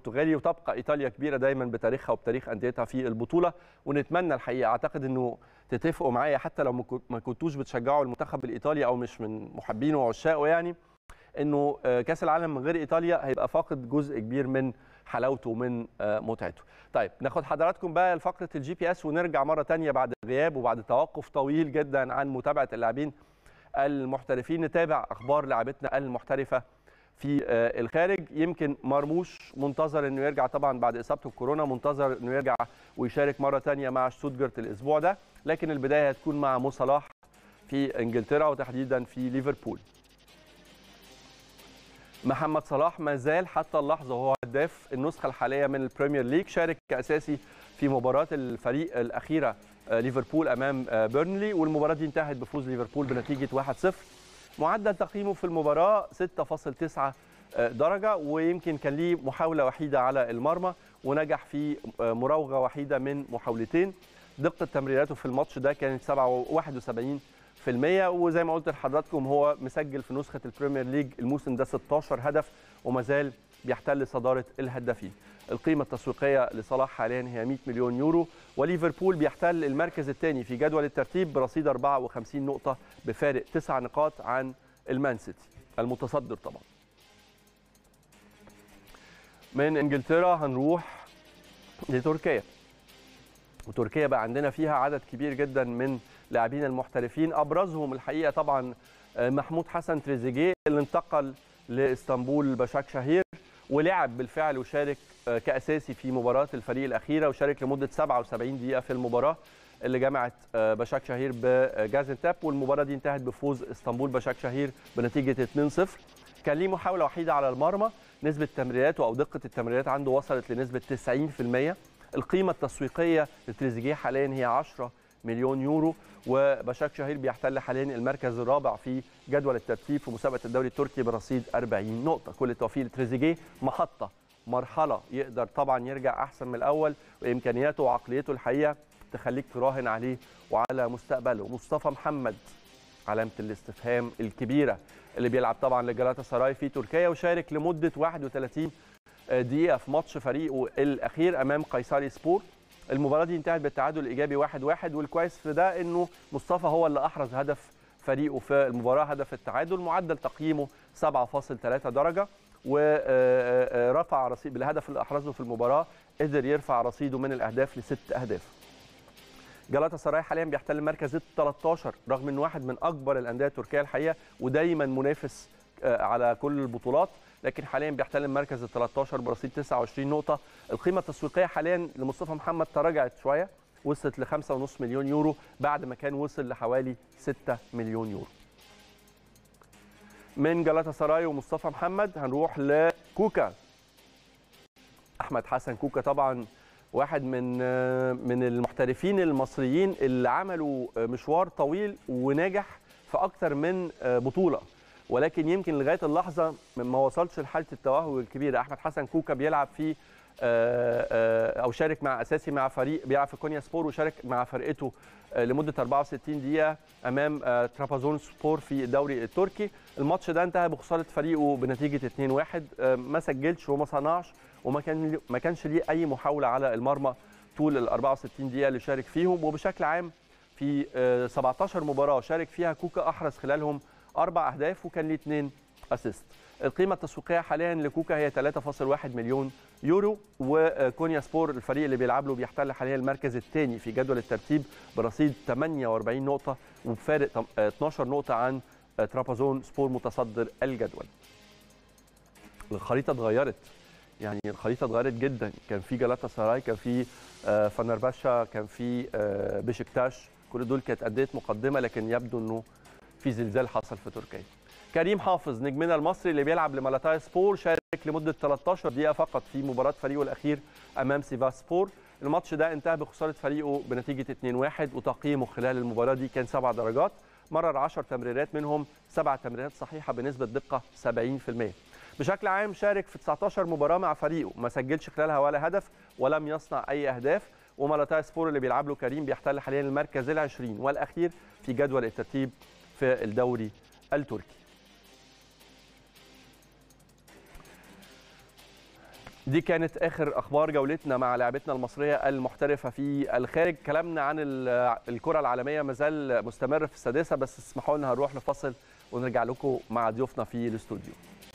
البرتغالي وتبقى ايطاليا كبيره دايما بتاريخها وبتاريخ انديتها في البطوله ونتمنى الحقيقه اعتقد انه تتفقوا معايا حتى لو ما كنتوش بتشجعوا المنتخب الايطالي او مش من محبينه وعشاقه يعني انه كاس العالم من غير ايطاليا هيبقى فاقد جزء كبير من حلاوته ومن متعته. طيب ناخد حضراتكم بقى لفقره الجي بي اس ونرجع مره ثانيه بعد غياب وبعد توقف طويل جدا عن متابعه اللاعبين المحترفين نتابع اخبار لاعبتنا المحترفه في الخارج يمكن مرموش منتظر انه يرجع طبعا بعد اصابته بكورونا منتظر انه يرجع ويشارك مره ثانيه مع شتوتجارت الاسبوع ده لكن البدايه هتكون مع مو صلاح في انجلترا وتحديدا في ليفربول محمد صلاح ما زال حتى اللحظه وهو هداف النسخه الحاليه من البريمير ليج شارك كاساسي في مباراه الفريق الاخيره ليفربول امام بيرنلي والمباراه دي انتهت بفوز ليفربول بنتيجه 1-0 معدل تقييمه في المباراه 6.9 درجه ويمكن كان ليه محاوله وحيده على المرمى ونجح في مراوغه وحيده من محاولتين دقه تمريراته في الماتش ده كانت 71 في المية وزي ما قلت لحضراتكم هو مسجل في نسخة البريمير ليج الموسم ده 16 هدف وما زال بيحتل صدارة الهدافين القيمة التسويقية لصلاح حاليا هي 100 مليون يورو وليفربول بيحتل المركز الثاني في جدول الترتيب برصيد 54 نقطة بفارق 9 نقاط عن المان سيتي المتصدر طبعا من انجلترا هنروح لتركيا وتركيا بقى عندنا فيها عدد كبير جدا من لاعبين المحترفين ابرزهم الحقيقه طبعا محمود حسن تريزيجيه اللي انتقل لاسطنبول بشاك شهير ولعب بالفعل وشارك كاساسي في مباراه الفريق الاخيره وشارك لمده 77 دقيقه في المباراه اللي جمعت بشاك شهير بجازنتاب والمباراه دي انتهت بفوز اسطنبول بشاك شهير بنتيجه 2-0 كان ليه محاوله وحيده على المرمى نسبه تمريراته او دقه التمريرات عنده وصلت لنسبه 90% القيمه التسويقيه لتريزيجيه حاليا هي 10 مليون يورو وبشاك شهير بيحتل حاليا المركز الرابع في جدول الترتيب في مسابقه الدوري التركي برصيد 40 نقطه كل التوفيق لتريزيجيه محطه مرحله يقدر طبعا يرجع احسن من الاول وامكانياته وعقليته الحقيقه تخليك تراهن عليه وعلى مستقبله مصطفى محمد علامه الاستفهام الكبيره اللي بيلعب طبعا لجلاتا سراي في تركيا وشارك لمده 31 دقيقه في ماتش فريقه الاخير امام قيصري سبور المباراه دي انتهت بالتعادل الايجابي 1-1 واحد واحد والكويس في ده انه مصطفى هو اللي احرز هدف فريقه في المباراه هدف التعادل معدل تقييمه 7.3 درجه ورفع رصيد بالهدف اللي احرزه في المباراه قدر يرفع رصيده من الاهداف لست اهداف جلاتا سراي حاليا بيحتل المركز ال 13 رغم انه واحد من اكبر الانديه التركيه الحقيقه ودايما منافس على كل البطولات لكن حاليا بيحتل المركز ال 13 برصيد 29 نقطه القيمه التسويقيه حاليا لمصطفى محمد تراجعت شويه وصلت ل 5.5 مليون يورو بعد ما كان وصل لحوالي 6 مليون يورو من جلاتا سراي ومصطفى محمد هنروح لكوكا احمد حسن كوكا طبعا واحد من من المحترفين المصريين اللي عملوا مشوار طويل وناجح في اكتر من بطوله ولكن يمكن لغايه اللحظه ما وصلش لحاله التوهج الكبيره احمد حسن كوكا بيلعب في او شارك مع اساسي مع فريق بيلعب في كونيا سبور وشارك مع فرقته لمده 64 دقيقه امام ترابازون سبور في الدوري التركي الماتش ده انتهى بخساره فريقه بنتيجه 2-1 ما سجلش وما صنعش وما كان ما كانش ليه اي محاوله على المرمى طول ال 64 دقيقه اللي شارك فيهم وبشكل عام في 17 مباراه شارك فيها كوكا احرز خلالهم اربع اهداف وكان ليه اثنين اسيست القيمه التسويقيه حاليا لكوكا هي 3.1 مليون يورو وكونيا سبور الفريق اللي بيلعب له بيحتل حاليا المركز الثاني في جدول الترتيب برصيد 48 نقطه وبفارق 12 نقطه عن ترابازون سبور متصدر الجدول الخريطه اتغيرت يعني الخريطه اتغيرت جدا كان في جلاتا سراي كان في فنرباشا كان في بشكتاش كل دول كانت انديه مقدمه لكن يبدو انه في زلزال حصل في تركيا كريم حافظ نجمنا المصري اللي بيلعب لمالاتاي سبور شارك لمده 13 دقيقه فقط في مباراه فريقه الاخير امام سيفاس سبور الماتش ده انتهى بخساره فريقه بنتيجه 2-1 وتقييمه خلال المباراه دي كان 7 درجات مرر 10 تمريرات منهم 7 تمريرات صحيحه بنسبه دقه 70% بشكل عام شارك في 19 مباراه مع فريقه ما سجلش خلالها ولا هدف ولم يصنع اي اهداف ومالاتاي سبور اللي بيلعب له كريم بيحتل حاليا المركز العشرين والاخير في جدول الترتيب في الدوري التركي دي كانت اخر اخبار جولتنا مع لاعبتنا المصريه المحترفه في الخارج كلامنا عن الكره العالميه مازال مستمر في السادسه بس اسمحوا لنا هنروح لفاصل ونرجع لكم مع ضيوفنا في الاستوديو